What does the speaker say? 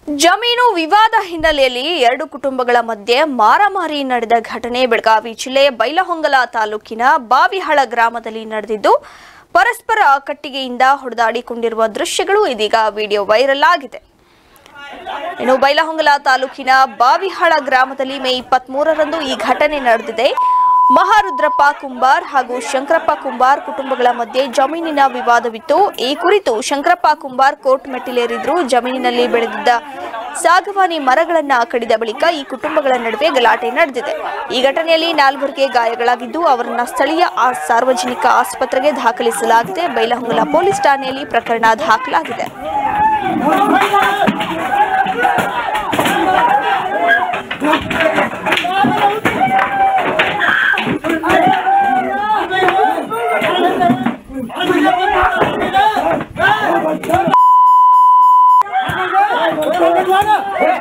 ಜಮೀನು ವಿವಾದ ಹಿನ್ನೆಲೆಯಲ್ಲಿ ಎರಡು ಕುಟುಂಬಗಳ ಮಧ್ಯೆ ಮಾರಾಮಾರಿ ನಡೆದ ಘಟನೆ ಬೆಳಗಾವಿ ಜಿಲ್ಲೆಯ ಬೈಲಹೊಂಗಲ ತಾಲೂಕಿನ ಬಾವಿಹಳ ಗ್ರಾಮದಲ್ಲಿ ನಡೆದಿದ್ದು ಪರಸ್ಪರ ಕಟ್ಟಿಗೆಯಿಂದ ಹೊಡೆದಾಡಿಕೊಂಡಿರುವ ದೃಶ್ಯಗಳು ಇದೀಗ ವಿಡಿಯೋ ವೈರಲ್ ಆಗಿದೆ ಇನ್ನು ಬೈಲಹೊಂಗಲ ತಾಲೂಕಿನ ಬಾವಿಹಳ ಗ್ರಾಮದಲ್ಲಿ ಮೇ ಇಪ್ಪತ್ತ್ ಮೂರರಂದು ಈ ಘಟನೆ ನಡೆದಿದೆ ಮಹಾರುದ್ರಪ್ಪ ಕುಂಬಾರ್ ಹಾಗೂ ಶಂಕರಪ್ಪ ಕುಂಬಾರ್ ಕುಟುಂಬಗಳ ಮಧ್ಯೆ ಜಮೀನಿನ ವಿವಾದವಿತ್ತು ಈ ಕುರಿತು ಶಂಕರಪ್ಪ ಕುಂಬಾರ್ ಕೋರ್ಟ್ ಮೆಟ್ಟಿಲೇರಿದ್ರು ಜಮೀನಿನಲ್ಲಿ ಬೆಳೆದಿದ್ದ ಸಾಗವಾನಿ ಮರಗಳನ್ನ ಕಡಿದ ಬಳಿಕ ಈ ಕುಟುಂಬಗಳ ನಡುವೆ ಗಲಾಟೆ ನಡೆದಿದೆ ಈ ಘಟನೆಯಲ್ಲಿ ನಾಲ್ವರಿಗೆ ಗಾಯಗಳಾಗಿದ್ದು ಅವರನ್ನ ಸ್ಥಳೀಯ ಆ ಸಾರ್ವಜನಿಕ ಆಸ್ಪತ್ರೆಗೆ ದಾಖಲಿಸಲಾಗಿದೆ ಬೈಲಹೊಂಗಲ ಪೊಲೀಸ್ ಠಾಣೆಯಲ್ಲಿ ಪ್ರಕರಣ ದಾಖಲಾಗಿದೆ Hey!